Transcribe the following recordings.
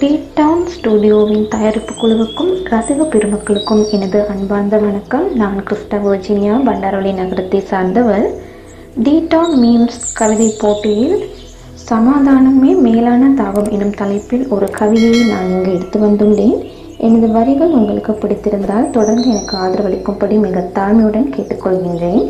deep down ஸ்டுடியோவின் தயாரிப்பு குழுவுக்கும் ரசிக பெருமக்களுக்கும் எனது அன்பார்ந்த வணக்கம் நான் கிறிஸ்ட வர்ஜினியா பண்டாரவளி நகரத்தை சார்ந்தவர் டி டவுன் மீம்ஸ் கவிதை போட்டியில் சமாதானமே மேலான தாகம் எனும் தலைப்பில் ஒரு கவிதையை நான் இங்கு எடுத்து வந்துள்ளேன் எனது வரிகள் உங்களுக்கு பிடித்திருந்தால் தொடர்ந்து எனக்கு ஆதரவளிக்கும்படி மிக தாழ்மையுடன் கேட்டுக்கொள்கின்றேன்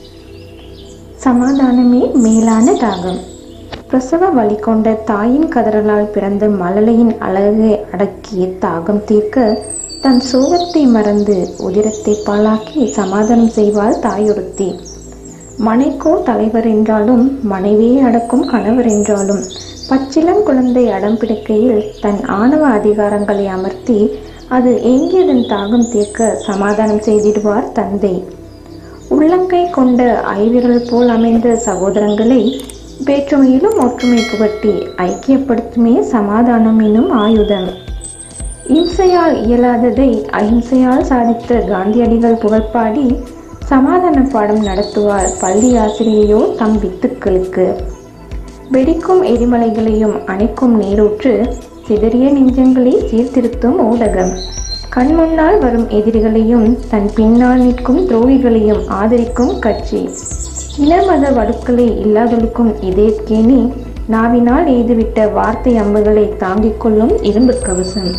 சமாதானமே மேலான தாகம் பிரசவ வலி கொண்ட தாயின் கதறலால் பிறந்த மழலையின் அழகை அடக்கிய தாகம் தீர்க்க தன் சோகத்தை மறந்து உதிரத்தை பாழாக்கி சமாதானம் செய்வாள் தாயொருத்தி மனைக்கோ தலைவர் என்றாலும் மனைவியை அடக்கும் கணவர் என்றாலும் பச்சிளம் குழந்தை அடம் பிடிக்கையில் தன் ஆணவ அதிகாரங்களை அமர்த்தி அது ஏங்கியதன் தாகம் தீர்க்க சமாதானம் செய்திடுவார் தந்தை உள்ளங்கை கொண்ட ஐவிரல் போல் அமைந்த சகோதரங்களை வேற்றுமையிலும் ஒற்றுமை புகட்டி ஐக்கியப்படுத்துமே சமாதானம் எனும் ஆயுதம் இம்சையால் இயலாததை அஹிம்சையால் சாதித்த காந்தியடிகள் புகழ்பாடி சமாதான பாடம் நடத்துவார் பள்ளி ஆசிரியையோ தம் வித்துக்களுக்கு வெடிக்கும் எரிமலைகளையும் அணைக்கும் நீரூற்று சிதறிய நெஞ்சங்களை சீர்திருத்தும் ஊடகம் கண் முன்னால் வரும் எதிரிகளையும் தன் பின்னால் நிற்கும் துரோகிகளையும் ஆதரிக்கும் கட்சி இனமத வடுக்களை இல்லாதொழுக்கும் இதயக்கேணி நாவினால் எய்துவிட்ட வார்த்தை அம்புகளை தாங்கிக் கொள்ளும் இரும்பு கவசம்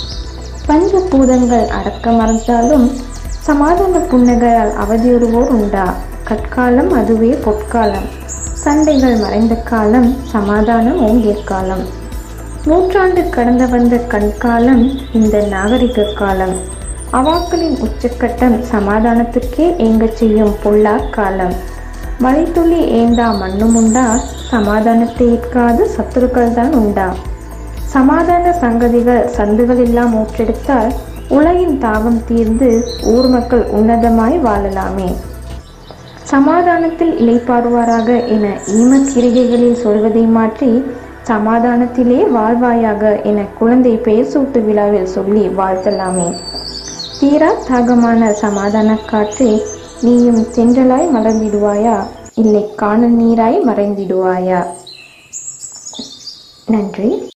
பஞ்ச பூதங்கள் அடக்க மறந்தாலும் சமாதான புன்னகையால் அவதியுறுவோர் உண்டா கற்காலம் அதுவே பொற்காலம் சண்டைகள் மறைந்த காலம் சமாதானம் ஓங்கிய காலம் நூற்றாண்டு கடந்த வந்த கண்காலம் இந்த நாகரிக காலம் அவாக்களின் உச்சக்கட்டம் சமாதானத்துக்கே ஏங்கச் செய்யும் பொல்லா காலம் மழைத்துளி ஏந்தா மண்ணும் உண்டா சமாதானத்தை ஏற்காது சத்துருக்கள் தான் உண்டா சமாதான சங்கதிகள் சந்துகள் எல்லாம் ஊற்றெடுத்தால் உலகின் தாகம் தீர்ந்து ஊர் மக்கள் உன்னதமாய் வாழலாமே சமாதானத்தில் இலைப்பாடுவாராக என ஈமக்கிரிகைகளில் சொல்வதை மாற்றி சமாதானத்திலே வாழ்வாயாக என குழந்தை பெயர் சூட்டு விழாவில் சொல்லி வாழ்த்தலாமே தீரா தாகமான சமாதான காற்றே நீயும் தென்றலாய் மலர்ந்திடுவாயா இல்லை காணல் நீராய் மறைந்திடுவாயா நன்றி